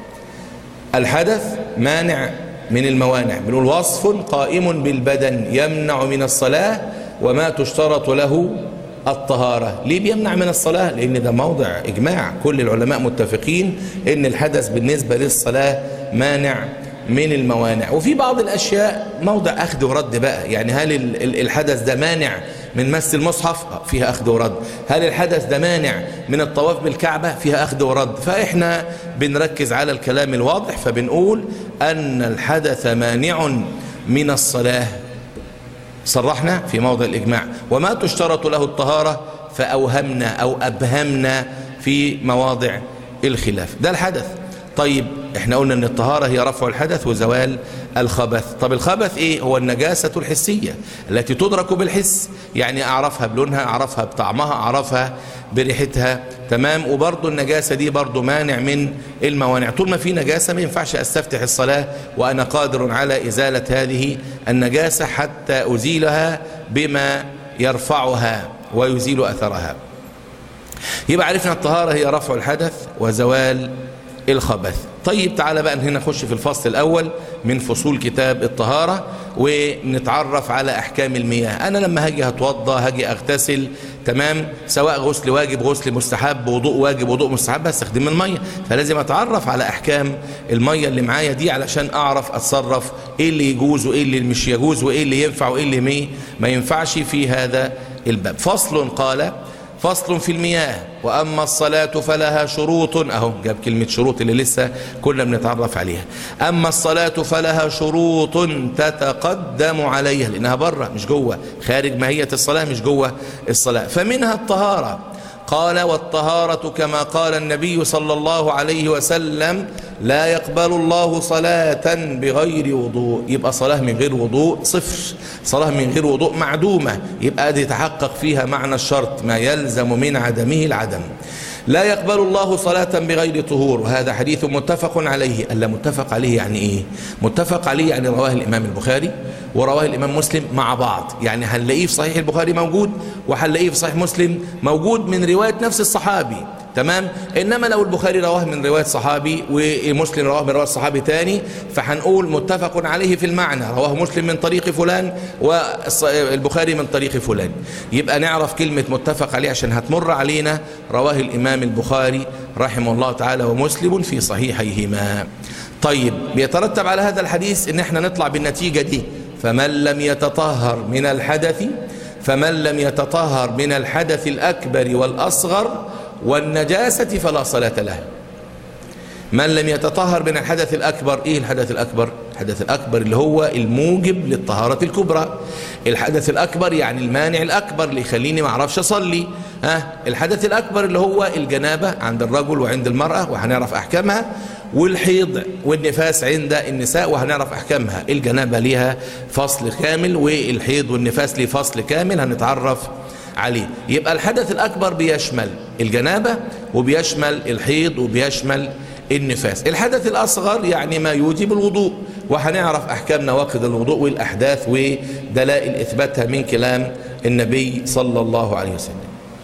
الحدث مانع من الموانع بنقول وصف قائم بالبدن يمنع من الصلاة وما تشترط له الطهارة ليه بيمنع من الصلاة لأن ده موضع إجماع كل العلماء متفقين أن الحدث بالنسبة للصلاة مانع من الموانع وفي بعض الأشياء موضع أخذ ورد بقى يعني هل الحدث ده مانع من مس المصحف فيها أخذ ورد هل الحدث ده مانع من الطواف بالكعبة فيها أخذ ورد فإحنا بنركز على الكلام الواضح فبنقول أن الحدث مانع من الصلاة صرحنا في موضع الإجماع وما تشترط له الطهارة فأوهمنا أو أبهمنا في مواضع الخلاف ده الحدث طيب احنا قلنا ان الطهارة هي رفع الحدث وزوال الخبث طب الخبث ايه هو النجاسة الحسية التي تدرك بالحس يعني اعرفها بلونها اعرفها بطعمها اعرفها بريحتها تمام وبرضو النجاسة دي برضو مانع من الموانع طول ما في نجاسة ما ينفعش استفتح الصلاة وانا قادر على ازالة هذه النجاسة حتى ازيلها بما يرفعها ويزيل اثرها يبقى عرفنا الطهارة هي رفع الحدث وزوال الخبث طيب تعالى بقى هنا نخش في الفصل الأول من فصول كتاب الطهارة ونتعرف على أحكام المياه أنا لما هاجي هتوضى هاجي أغتسل تمام سواء غسل واجب غسل مستحب وضوء واجب وضوء مستحب هستخدم المية فلازم أتعرف على أحكام المية اللي معايا دي علشان أعرف أتصرف إيه اللي يجوز وإيه اللي مش يجوز وإيه اللي ينفع وإيه اللي ما ينفعش في هذا الباب فصل قال فصل في المياه وأما الصلاة فلها شروط أهو جاب كلمة شروط اللي لسه كنا بنتعرف عليها أما الصلاة فلها شروط تتقدم عليها لأنها بره مش جوه خارج ماهية الصلاة مش جوه الصلاة فمنها الطهارة قال والطهارة كما قال النبي صلى الله عليه وسلم لا يقبل الله صلاة بغير وضوء يبقى صلاة من غير وضوء صفر صلاة من غير وضوء معدومة يبقى دي يتحقق فيها معنى الشرط ما يلزم من عدمه العدم لا يقبل الله صلاة بغير طهور وهذا حديث متفق عليه ألا متفق عليه يعني إيه متفق عليه يعني رواه الإمام البخاري ورواه الإمام مسلم مع بعض يعني هنلاقيه في صحيح البخاري موجود وهنلاقيه في صحيح مسلم موجود من رواية نفس الصحابي تمام إنما لو البخاري رواه من رواية صحابي ومسلم رواه من رواية صحابي تاني فهنقول متفق عليه في المعنى رواه مسلم من طريق فلان والبخاري من طريق فلان يبقى نعرف كلمة متفق عليه عشان هتمر علينا رواه الإمام البخاري رحمه الله تعالى ومسلم في صحيحيهما طيب بيترتب على هذا الحديث ان احنا نطلع بالنتيجة دي فمن لم يتطهر من الحدث فمن لم يتطهر من الحدث الأكبر والأصغر والنجاسة فلا صلاة له من لم يتطهر من الحدث الأكبر إيه الحدث الأكبر الحدث الأكبر اللي هو الموجب للطهارة الكبرى الحدث الأكبر يعني المانع الأكبر اللي يخليني ما اعرفش أصلي ها الحدث الأكبر اللي هو الجنابة عند الرجل وعند المرأة وهنعرف أحكامها والحيض والنفاس عند النساء وهنعرف أحكامها الجنابة ليها فصل كامل والحيض والنفاس ليه فصل كامل هنتعرف عليه يبقى الحدث الأكبر بيشمل الجنابة وبيشمل الحيض وبيشمل النفاس الحدث الأصغر يعني ما يوجب الوضوء وهنعرف أحكام نواقض الوضوء والأحداث ودلائل إثباتها من كلام النبي صلى الله عليه وسلم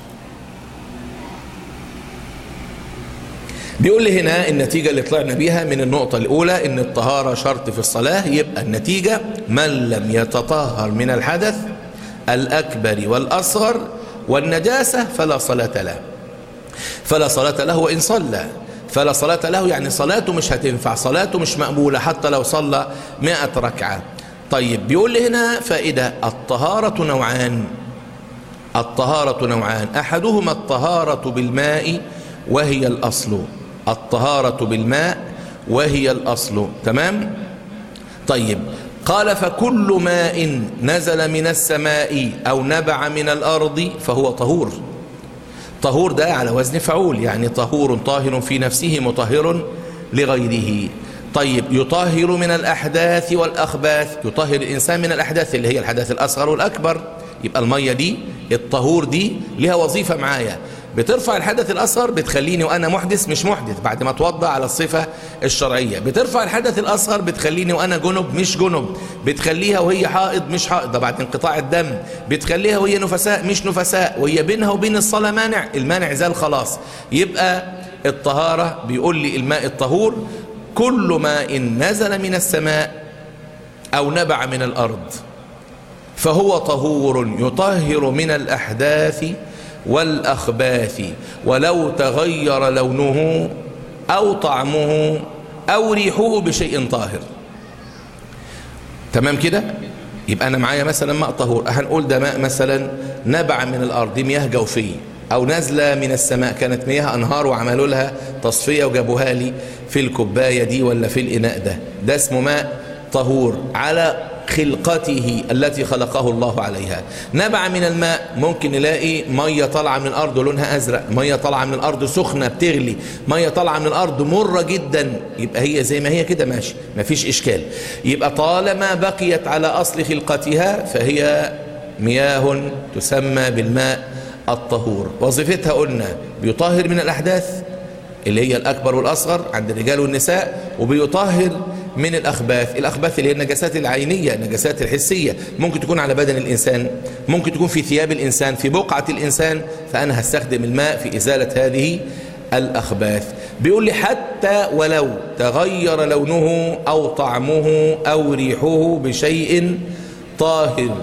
بيقول لي هنا النتيجة اللي طلعنا بيها من النقطة الأولى إن الطهارة شرط في الصلاة يبقى النتيجة من لم يتطهر من الحدث الأكبر والأصغر والنجاسة فلا صلاة له فلا صلاة له وإن صلى فلا صلاة له يعني صلاته مش هتنفع صلاته مش مقبولة حتى لو صلى مئة ركعة طيب بيقول لي هنا فائدة الطهارة نوعان الطهارة نوعان أحدهما الطهارة بالماء وهي الأصل الطهارة بالماء وهي الأصل تمام طيب قال فكل ماء نزل من السماء أو نبع من الأرض فهو طهور طهور ده على وزن فعول يعني طهور طاهر في نفسه مطهر لغيره طيب يطهر من الأحداث والأخباث يطهر الإنسان من الأحداث اللي هي الحدث الأصغر والأكبر يبقى المية دي الطهور دي لها وظيفة معايا بترفع الحدث الأصغر بتخليني وأنا محدث مش محدث بعد ما اتوضى على الصفة الشرعية بترفع الحدث الأصغر بتخليني وأنا جنب مش جنب بتخليها وهي حائض مش حائض بعد انقطاع الدم بتخليها وهي نفساء مش نفساء وهي بينها وبين الصلاة مانع المانع زال خلاص يبقى الطهارة بيقول لي الماء الطهور كل ماء نزل من السماء أو نبع من الأرض فهو طهور يطهر من الأحداث والأخباث ولو تغير لونه أو طعمه أو ريحه بشيء طاهر تمام كده يبقى أنا معايا مثلا ماء طهور هنقول ده ماء مثلا نبع من الأرض مياه جوفية أو نازلة من السماء كانت مياه أنهار وعملوا لها تصفية وجابوها لي في الكوباية دي ولا في الإناء ده ده اسمه ماء طهور على خلقته التي خلقه الله عليها نبع من الماء ممكن نلاقي مية طالعة من الأرض لونها أزرق مية طالعة من الأرض سخنة بتغلي مية طالعة من الأرض مرة جدا يبقى هي زي ما هي كده ماشي مفيش إشكال يبقى طالما بقيت على أصل خلقتها فهي مياه تسمى بالماء الطهور وظيفتها قلنا بيطهر من الأحداث اللي هي الأكبر والأصغر عند الرجال والنساء وبيطهر من الأخباث الأخباث اللي هي النجاسات العينية النجاسات الحسية ممكن تكون على بدن الإنسان ممكن تكون في ثياب الإنسان في بقعة الإنسان فأنا هستخدم الماء في إزالة هذه الأخباث بيقول لي حتى ولو تغير لونه أو طعمه أو ريحه بشيء طاهر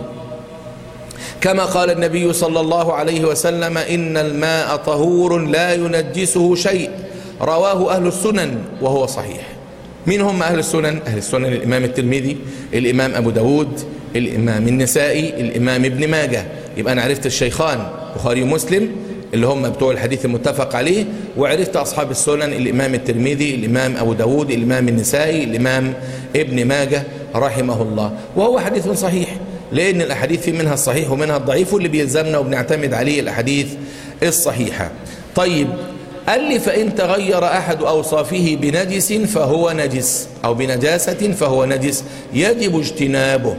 كما قال النبي صلى الله عليه وسلم إن الماء طهور لا ينجسه شيء رواه أهل السنن وهو صحيح مين هم أهل السنن؟ أهل السنن الإمام الترمذي الإمام أبو داود الإمام النسائي الإمام ابن ماجه يبقى أنا عرفت الشيخان بخاري ومسلم اللي هم بتوع الحديث المتفق عليه وعرفت أصحاب السنن الإمام الترمذي الإمام أبو داود الإمام النسائي الإمام ابن ماجه رحمه الله وهو حديث صحيح لأن الأحاديث في منها الصحيح ومنها الضعيف واللي بيلزمنا وبنعتمد عليه الأحاديث الصحيحة طيب قال لي فإن تغير أحد أوصافه بنجس فهو نجس أو بنجاسة فهو نجس يجب اجتنابه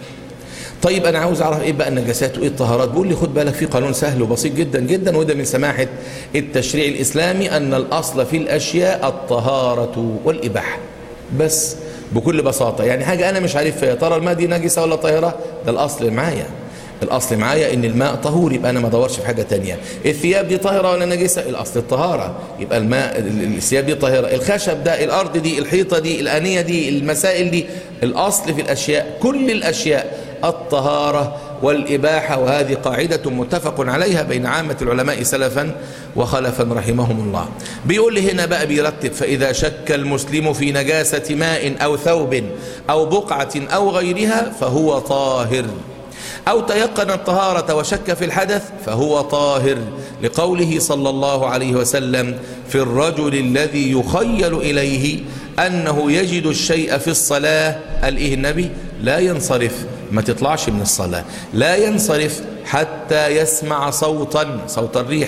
طيب أنا عاوز أعرف إيه بقى النجاسات وإيه الطهارات بيقول لي خد بالك في قانون سهل وبسيط جدا جدا وده من سماحة التشريع الإسلامي أن الأصل في الأشياء الطهارة والإباحة بس بكل بساطة يعني حاجة أنا مش عارف يا ترى الماء دي نجسة ولا طاهرة ده الأصل معايا الأصل معايا إن الماء طهور يبقى أنا ما ادورش في حاجة تانية الثياب دي طاهرة ولا نجسة الأصل الطهارة يبقى الماء الثياب دي طاهرة الخشب ده الأرض دي الحيطة دي الآنية دي المسائل دي الأصل في الأشياء كل الأشياء الطهارة والإباحة وهذه قاعدة متفق عليها بين عامة العلماء سلفا وخلفا رحمهم الله بيقول لي هنا بقى بيرتب فإذا شك المسلم في نجاسة ماء أو ثوب أو بقعة أو غيرها فهو طاهر أو تيقن الطهارة وشك في الحدث فهو طاهر لقوله صلى الله عليه وسلم في الرجل الذي يخيل إليه أنه يجد الشيء في الصلاة قال إيه النبي لا ينصرف ما تطلعش من الصلاة لا ينصرف حتى يسمع صوتا صوت الريح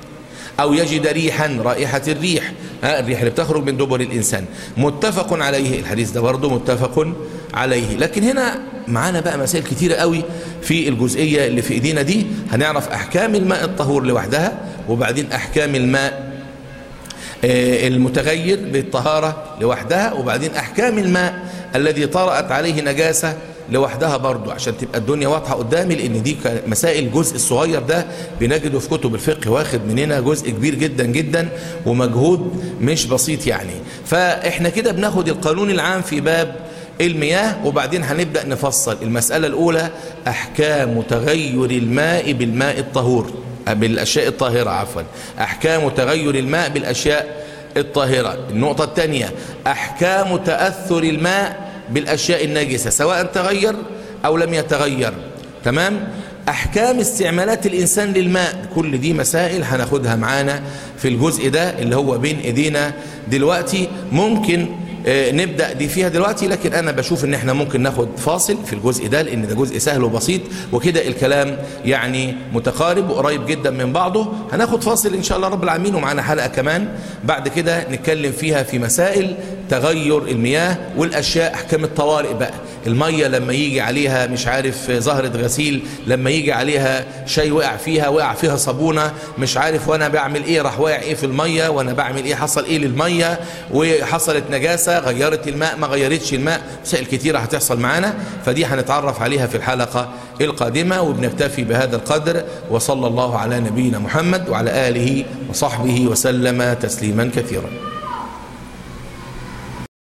أو يجد ريحا رائحة الريح ها الريح اللي بتخرج من دبر الإنسان متفق عليه الحديث ده برضه متفق عليه لكن هنا معانا بقى مسائل كتيرة قوي في الجزئية اللي في ايدينا دي هنعرف أحكام الماء الطهور لوحدها وبعدين أحكام الماء المتغير بالطهارة لوحدها وبعدين أحكام الماء الذي طرأت عليه نجاسة لوحدها برضو عشان تبقى الدنيا واضحة قدامي لان دي مسائل الجزء الصغير ده بنجده في كتب الفقه واخد مننا جزء كبير جدا جدا ومجهود مش بسيط يعني فاحنا كده بناخد القانون العام في باب المياه وبعدين هنبدأ نفصل المسألة الأولى أحكام تغير الماء بالماء الطهور بالأشياء الطاهرة عفوا أحكام تغير الماء بالأشياء الطاهرة النقطة الثانية أحكام تأثر الماء بالأشياء الناجسة سواء تغير أو لم يتغير تمام أحكام استعمالات الإنسان للماء كل دي مسائل هناخدها معانا في الجزء ده اللي هو بين إيدينا دلوقتي ممكن نبدأ دي فيها دلوقتي لكن أنا بشوف إن إحنا ممكن ناخد فاصل في الجزء ده لأن ده جزء سهل وبسيط وكده الكلام يعني متقارب وقريب جدا من بعضه هناخد فاصل إن شاء الله رب العالمين ومعانا حلقة كمان بعد كده نتكلم فيها في مسائل تغير المياه والاشياء احكام الطوارئ بقى الميه لما يجي عليها مش عارف زهره غسيل لما يجي عليها شيء وقع فيها وقع فيها صابونه مش عارف وانا بعمل ايه راح واقع ايه في الميه وانا بعمل ايه حصل ايه للميه وحصلت نجاسه غيرت الماء ما غيرتش الماء مسائل كتيره هتحصل معانا فدي هنتعرف عليها في الحلقه القادمه وبنكتفي بهذا القدر وصلى الله على نبينا محمد وعلى اله وصحبه وسلم تسليما كثيرا